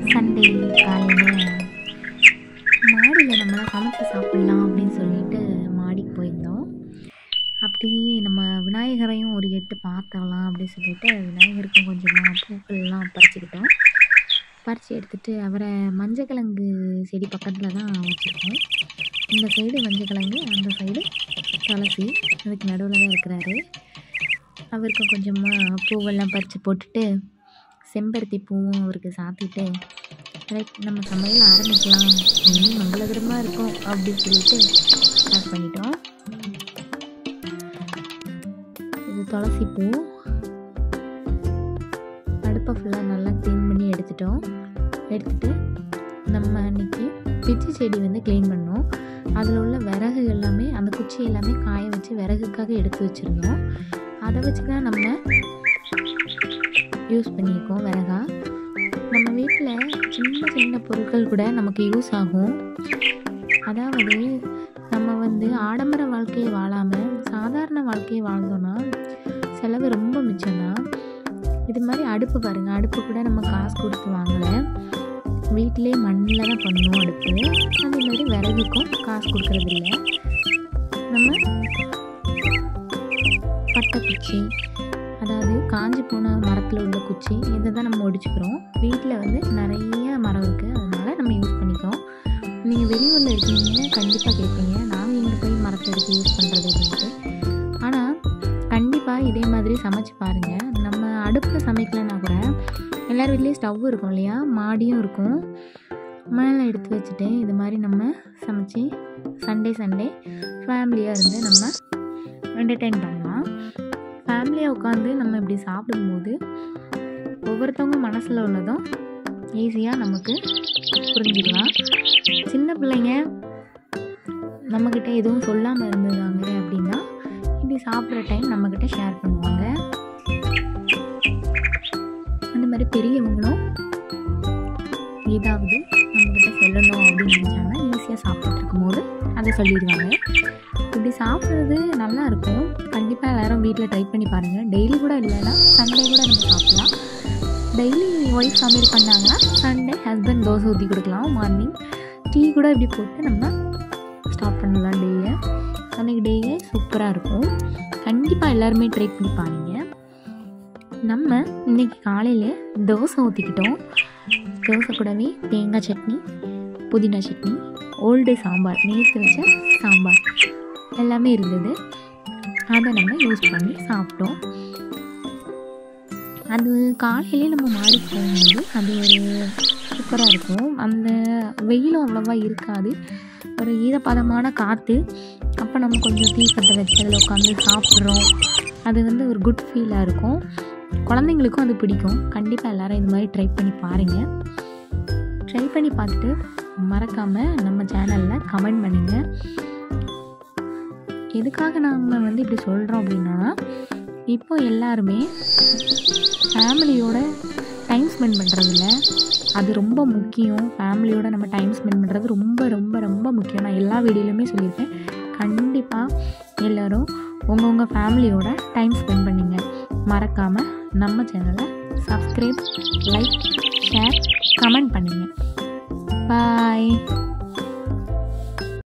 Sunday காலையில் மாடியில் நம்மளாம் சமைச்சு சாப்பிட்லாம் அப்படின்னு சொல்லிட்டு மாடிக்கு போயிருந்தோம் அப்படியே நம்ம விநாயகரையும் ஒரு எட்டு பார்த்தரலாம் அப்படின்னு சொல்லிட்டு விநாயகருக்கும் கொஞ்சமாக பூக்கள்லாம் பறிச்சுக்கிட்டோம் பறித்து எடுத்துகிட்டு அவரை மஞ்சக்கிழங்கு செடி பக்கத்தில் தான் வச்சுருக்கோம் இந்த சைடு மஞ்சக்கிழங்கு அந்த சைடு துளசி அதுக்கு நடுவில் தான் இருக்கிறாரு அவருக்கு கொஞ்சமாக பூவெல்லாம் பறித்து போட்டுட்டு செம்பருத்தி பூவும் அவருக்கு சாத்திட்டு ரைட் நம்ம சமையல் ஆரம்பிக்கலாம் இனி மங்களகரமாக இருக்கும் அப்படின்னு சொல்லிட்டு ஸ்டார்ட் பண்ணிட்டோம் இது துளசி பூ அடுப்பை ஃபுல்லாக நல்லா க்ளீன் பண்ணி எடுத்துட்டோம் எடுத்துட்டு நம்ம அன்னைக்கு பிச்சி செடி வந்து க்ளீன் பண்ணோம் அதில் உள்ள விறகு எல்லாமே அந்த குச்சி எல்லாமே காய வச்சு விறகுக்காக எடுத்து வச்சுருந்தோம் அதை வச்சு தான் நம்ம யூஸ் பண்ணியிருக்கோம் விறகா நம்ம வீட்டில் சின்ன சின்ன பொருட்கள் கூட நமக்கு யூஸ் ஆகும் அதாவது நம்ம வந்து ஆடம்பர வாழ்க்கையை வாழாமல் சாதாரண வாழ்க்கையை வாழ்ந்தோன்னா செலவு ரொம்ப மிச்சம்தான் இது மாதிரி அடுப்பு பாருங்கள் அடுப்பு கூட நம்ம காசு கொடுத்து வாங்கலை வீட்டிலே மண்ணில் தான் பண்ணுவோம் அடுப்பு அதே மாதிரி விறகுக்கும் காசு கொடுக்கறதில்ல நம்ம பட்டை குச்சி அதாவது காஞ்சி போன மரத்தில் உள்ள குச்சி இதை தான் நம்ம ஒடிச்சுக்கிறோம் வீட்டில் வந்து நிறைய மரம் இருக்குது அதனால் நம்ம யூஸ் பண்ணிக்கிறோம் நீங்கள் வெளியூரில் இருக்கீங்க கண்டிப்பாக கேட்பீங்க நாங்கள் இங்கே போய் மரத்தை எடுத்து யூஸ் பண்ணுறது அப்படின்ட்டு ஆனால் கண்டிப்பாக இதே மாதிரி சமைச்சு பாருங்கள் நம்ம அடுப்பில் சமைக்கலைன்னா கூட எல்லார் வீட்லேயும் ஸ்டவ் இருக்கும் இல்லையா மாடியும் இருக்கும் மேலே எடுத்து வச்சுட்டு இது மாதிரி நம்ம சமைச்சு சண்டே சண்டே ஃபேமிலியாக இருந்து நம்ம என்டர்டெயின் பண்ணலாம் ஃபேமிலியாக உட்காந்து நம்ம இப்படி சாப்பிடும்போது ஒவ்வொருத்தவங்க மனசில் உள்ளதும் ஈஸியாக நமக்கு புரிஞ்சுக்கலாம் சின்ன பிள்ளைங்க நம்மக்கிட்ட எதுவும் சொல்லாமல் இருந்ததாங்க அப்படின்னா இப்படி சாப்பிட்ற டைம் நம்மக்கிட்ட ஷேர் பண்ணுவாங்க அந்த மாதிரி பெரியவங்களும் ஏதாவது நம்மக்கிட்ட சொல்லணும் அப்படின்னு நினச்சாங்கன்னா ஈஸியாக சாப்பிட்டுட்டு இருக்கும்போது அதை சொல்லிடுவாங்க இப்படி சாப்பிட்றது நல்லா இருக்கும் கண்டிப்பாக எல்லோரும் வீட்டில் ட்ரை பண்ணி பாருங்கள் டெய்லி கூட இல்லைன்னா சண்டே கூட நம்ம சாப்பிட்லாம் டெய்லி ஒய்ஃப் சமையல் பண்ணாங்கன்னா சண்டே ஹஸ்பண்ட் தோசை ஊற்றி கொடுக்கலாம் மார்னிங் டீ கூட இப்படி போட்டு நம்ம ஸ்டார்ட் பண்ணலாம் டேயை அன்றைக்கி டேயே சூப்பராக இருக்கும் கண்டிப்பாக எல்லாருமே ட்ரை பண்ணி பாருங்க நம்ம இன்றைக்கி காலையில் தோசை ஊற்றிக்கிட்டோம் தோசை கூடவே தேங்காய் சட்னி புதினா சட்னி ஓல்டு சாம்பார் நேற்று வச்ச சாம்பார் எல்லாமே இருந்தது அதை நம்ம யூஸ் பண்ணி சாப்பிட்டோம் அது காலையிலே நம்ம மாடிக்கு போகும்போது அது ஒரு சூப்பராக இருக்கும் அந்த வெயிலும் அவ்வளோவா இருக்காது ஒரு ஈரப்பதமான காற்று அப்போ நம்ம கொஞ்சம் டீ கட்டை வச்சு அதில் உட்காந்து சாப்பிட்றோம் அது வந்து ஒரு குட் ஃபீலாக இருக்கும் குழந்தைங்களுக்கும் அது பிடிக்கும் கண்டிப்பாக எல்லோரும் இது மாதிரி ட்ரை பண்ணி பாருங்கள் ட்ரை பண்ணி பார்த்துட்டு மறக்காமல் நம்ம சேனலில் கமெண்ட் பண்ணுங்கள் எதுக்காக நம்ம வந்து இப்படி சொல்கிறோம் அப்படின்னா இப்போ எல்லாருமே ஃபேமிலியோட டைம் ஸ்பெண்ட் பண்ணுறதில்ல அது ரொம்ப முக்கியம் ஃபேமிலியோட நம்ம டைம் ஸ்பெண்ட் பண்ணுறது ரொம்ப ரொம்ப ரொம்ப முக்கியம் நான் எல்லா வீடியோலையுமே சொல்லியிருக்கேன் கண்டிப்பாக எல்லோரும் உங்கள் உங்கள் ஃபேமிலியோட டைம் ஸ்பெண்ட் பண்ணுங்க மறக்காமல் நம்ம சேனலை சப்ஸ்கிரைப் லைக் ஷேர் கமெண்ட் பண்ணுங்கள் பாய்